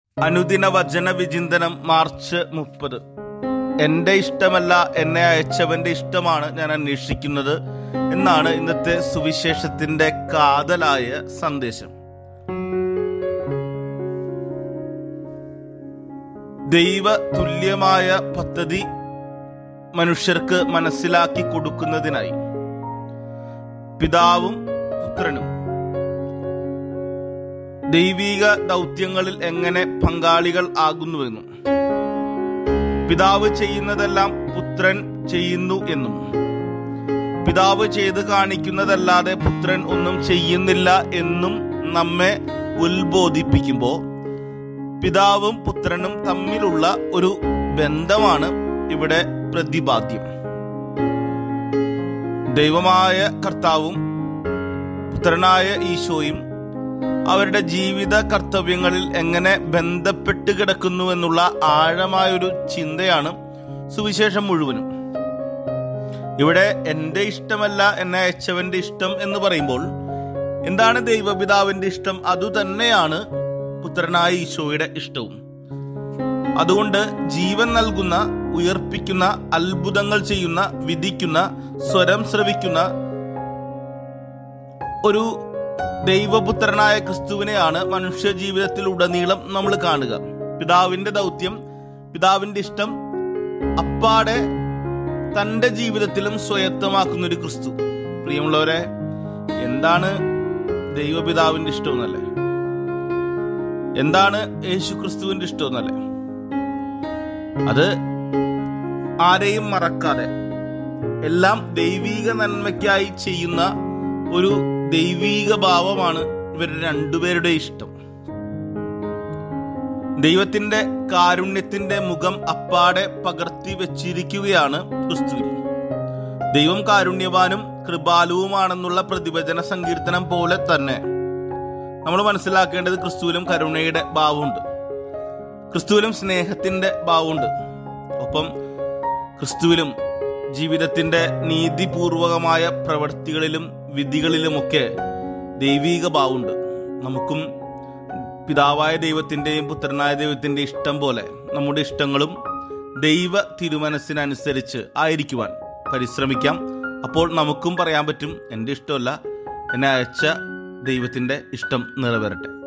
അനുദിന വചന വിചിന്തനം മാർച്ച് മുപ്പത് എന്റെ ഇഷ്ടമല്ല എന്നെ അയച്ചവന്റെ ഇഷ്ടമാണ് ഞാൻ അന്വേഷിക്കുന്നത് എന്നാണ് ഇന്നത്തെ സുവിശേഷത്തിന്റെ കാതലായ സന്ദേശം ദൈവ തുല്യമായ പദ്ധതി മനുഷ്യർക്ക് മനസ്സിലാക്കി കൊടുക്കുന്നതിനായി പിതാവും പുത്രനും ദൈവീക ദൗത്യങ്ങളിൽ എങ്ങനെ പങ്കാളികൾ ആകുന്നുവെന്നും പിതാവ് ചെയ്യുന്നതെല്ലാം പുത്രൻ ചെയ്യുന്നു എന്നും പിതാവ് ചെയ്ത് കാണിക്കുന്നതല്ലാതെ പുത്രൻ ഒന്നും ചെയ്യുന്നില്ല എന്നും നമ്മെ ഉത്ബോധിപ്പിക്കുമ്പോൾ പിതാവും പുത്രനും തമ്മിലുള്ള ഒരു ബന്ധമാണ് ഇവിടെ പ്രതിപാദ്യം ദൈവമായ കർത്താവും പുത്രനായ ഈശോയും അവരുടെ ജീവിത കർത്തവ്യങ്ങളിൽ എങ്ങനെ ബന്ധപ്പെട്ട് കിടക്കുന്നു എന്നുള്ള ആഴമായൊരു ചിന്തയാണ് സുവിശേഷം മുഴുവനും ഇവിടെ എൻ്റെ ഇഷ്ടമല്ല എന്നെ അയച്ചവന്റെ ഇഷ്ടം എന്ന് പറയുമ്പോൾ എന്താണ് ദൈവപിതാവിന്റെ ഇഷ്ടം അതുതന്നെയാണ് പുത്രനായ ഈശോയുടെ ഇഷ്ടവും അതുകൊണ്ട് ജീവൻ നൽകുന്ന ഉയർപ്പിക്കുന്ന അത്ഭുതങ്ങൾ ചെയ്യുന്ന വിധിക്കുന്ന സ്വരം ശ്രവിക്കുന്ന ഒരു ദൈവപുത്രനായ ക്രിസ്തുവിനെയാണ് മനുഷ്യ ജീവിതത്തിൽ ഉടനീളം നമ്മൾ കാണുക പിതാവിന്റെ ദൗത്യം പിതാവിന്റെ ഇഷ്ടം അപ്പാടെ തന്റെ ജീവിതത്തിലും സ്വയത്തമാക്കുന്ന ഒരു ക്രിസ്തു പ്രിയമുള്ളവരെ എന്താണ് ദൈവപിതാവിന്റെ ഇഷ്ടം എന്നല്ലേ എന്താണ് യേശു ക്രിസ്തുവിന്റെ ഇഷ്ടം എന്നല്ലേ അത് ആരെയും മറക്കാതെ എല്ലാം ദൈവീക നന്മയ്ക്കായി ചെയ്യുന്ന ഒരു ദൈവീക ഭാവമാണ് ഇവർ രണ്ടുപേരുടെ ഇഷ്ടം ദൈവത്തിന്റെ കാരുണ്യത്തിന്റെ മുഖം അപ്പാടെ പകർത്തി വെച്ചിരിക്കുകയാണ് ക്രിസ്തുവിൽ ദൈവം കാരുണ്യവാനും കൃപാലുവുമാണെന്നുള്ള പ്രതിവചന സങ്കീർത്തനം പോലെ തന്നെ നമ്മൾ മനസ്സിലാക്കേണ്ടത് ക്രിസ്തുവിലും കരുണയുടെ ഭാവമുണ്ട് ക്രിസ്തുവിലും സ്നേഹത്തിന്റെ ഭാവമുണ്ട് ഒപ്പം ക്രിസ്തുവിലും ജീവിതത്തിന്റെ നീതിപൂർവകമായ പ്രവൃത്തികളിലും വിധികളിലുമൊക്കെ ദൈവീക ഭാവമുണ്ട് നമുക്കും പിതാവായ ദൈവത്തിൻ്റെയും പുത്രനായ ദൈവത്തിൻ്റെ ഇഷ്ടം പോലെ നമ്മുടെ ഇഷ്ടങ്ങളും ദൈവ തിരുമനസ്സിനനുസരിച്ച് ആയിരിക്കുവാൻ പരിശ്രമിക്കാം അപ്പോൾ നമുക്കും പറയാൻ പറ്റും എൻ്റെ ഇഷ്ടമല്ല എന്നെ അയച്ച ദൈവത്തിൻ്റെ ഇഷ്ടം നിറവേറട്ടെ